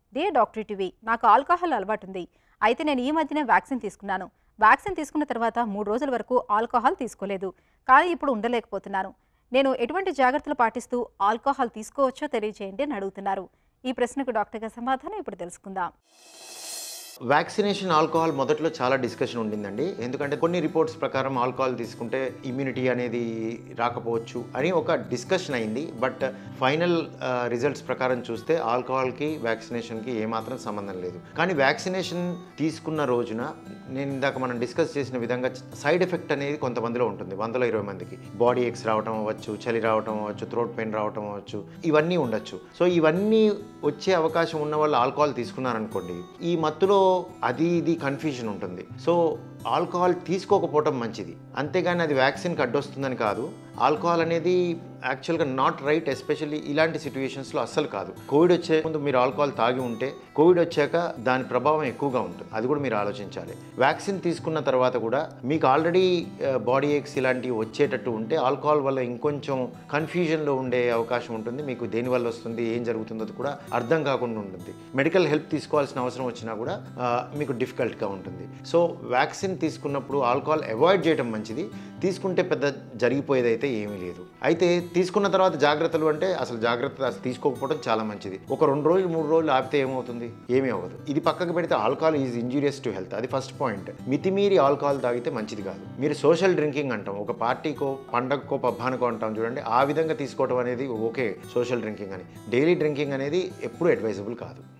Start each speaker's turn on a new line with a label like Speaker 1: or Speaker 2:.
Speaker 1: day doctor TV నాకు alcohol అలవాటుంది అయితే నేను ఈ మధ్యనే వ్యాక్సిన్ తీసుకున్నాను వ్యాక్సిన్ తీసుకున్న తర్వాత మూడు రోజుల వరకు ఆల్కహాల్ తీసుకోలేదు కానీ ఇప్పుడు ఉండలేకపోతున్నాను నేను ఎటువంటి జాగ్రత్తలు పాటిస్తూ ఆల్కహాల్ తీసుకోవచ్చో తెలియజేయండి అని అడుగుతున్నారు ఈ ప్రశ్నకు డాక్టర్గా సమాధానం ఇప్పుడు తెలుసుకుందాం
Speaker 2: వ్యాక్సినేషన్ ఆల్కహాల్ మొదట్లో చాలా డిస్కషన్ ఉండిందండి ఎందుకంటే కొన్ని రిపోర్ట్స్ ప్రకారం ఆల్కహాల్ తీసుకుంటే ఇమ్యూనిటీ అనేది రాకపోవచ్చు అని ఒక డిస్కషన్ అయింది బట్ ఫైనల్ రిజల్ట్స్ ప్రకారం చూస్తే ఆల్కహాల్కి వ్యాక్సినేషన్కి ఏమాత్రం సంబంధం లేదు కానీ వ్యాక్సినేషన్ తీసుకున్న రోజున నేను ఇందాక మనం డిస్కస్ చేసిన విధంగా సైడ్ ఎఫెక్ట్ అనేది కొంతమందిలో ఉంటుంది వందల ఇరవై మందికి బాడీ ఎక్స్ రావటం అవ్వచ్చు చలి రావటం అవ్వచ్చు థ్రోట్ పెయిన్ రావటం అవ్వచ్చు ఇవన్నీ ఉండొచ్చు సో ఇవన్నీ వచ్చే అవకాశం ఉన్న వాళ్ళు ఆల్కహాల్ తీసుకున్నారనుకోండి ఈ మత్తులో అది ఇది కన్ఫ్యూజన్ ఉంటుంది సో ఆల్కహాల్ తీసుకోకపోవటం మంచిది అంతేగాని అది వ్యాక్సిన్కి అడ్డొస్తుందని కాదు ఆల్కహాల్ అనేది యాక్చువల్గా నాట్ రైట్ ఎస్పెషల్లీ ఇలాంటి సిచ్యువేషన్స్లో అస్సలు కాదు కోవిడ్ వచ్చే ముందు మీరు ఆల్కహాల్ తాగి ఉంటే కోవిడ్ వచ్చాక దాని ప్రభావం ఎక్కువగా ఉంటుంది అది కూడా మీరు ఆలోచించాలి వ్యాక్సిన్ తీసుకున్న తర్వాత కూడా మీకు ఆల్రెడీ బాడీ ఏక్స్ ఇలాంటివి వచ్చేటట్టు ఉంటే ఆల్కహాల్ వల్ల ఇంకొంచెం కన్ఫ్యూజన్లో ఉండే అవకాశం ఉంటుంది మీకు దేని వల్ల వస్తుంది ఏం జరుగుతుందో అది కూడా అర్థం కాకుండా ఉంటుంది మెడికల్ హెల్ప్ తీసుకోవాల్సిన అవసరం వచ్చినా కూడా ఆ, మీకు డిఫికల్ట్గా ఉంటుంది సో వ్యాక్సిన్ తీసుకున్నప్పుడు ఆల్కహాల్ అవాయిడ్ చేయడం మంచిది తీసుకుంటే పెద్ద జరిగిపోయేది అయితే ఏమీ లేదు అయితే తీసుకున్న తర్వాత జాగ్రత్తలు అంటే అసలు జాగ్రత్త అసలు తీసుకోకపోవడం చాలా మంచిది ఒక రెండు రోజులు మూడు రోజులు ఆపితే ఏమవుతుంది ఏమీ అవ్వదు ఇది పక్కకు పెడితే alcohol is injurious to health అది ఫస్ట్ పాయింట్ మితిమీరి ఆల్కహాల్ తాగితే మంచిది కాదు మీరు సోషల్ డ్రింకింగ్ అంటాం ఒక పార్టీకో పండగకో పబ్బానికో అంటాం చూడండి ఆ విధంగా తీసుకోవడం అనేది ఓకే సోషల్ డ్రింకింగ్ అని డైలీ డ్రింకింగ్ అనేది ఎప్పుడూ అడ్వైజబుల్ కాదు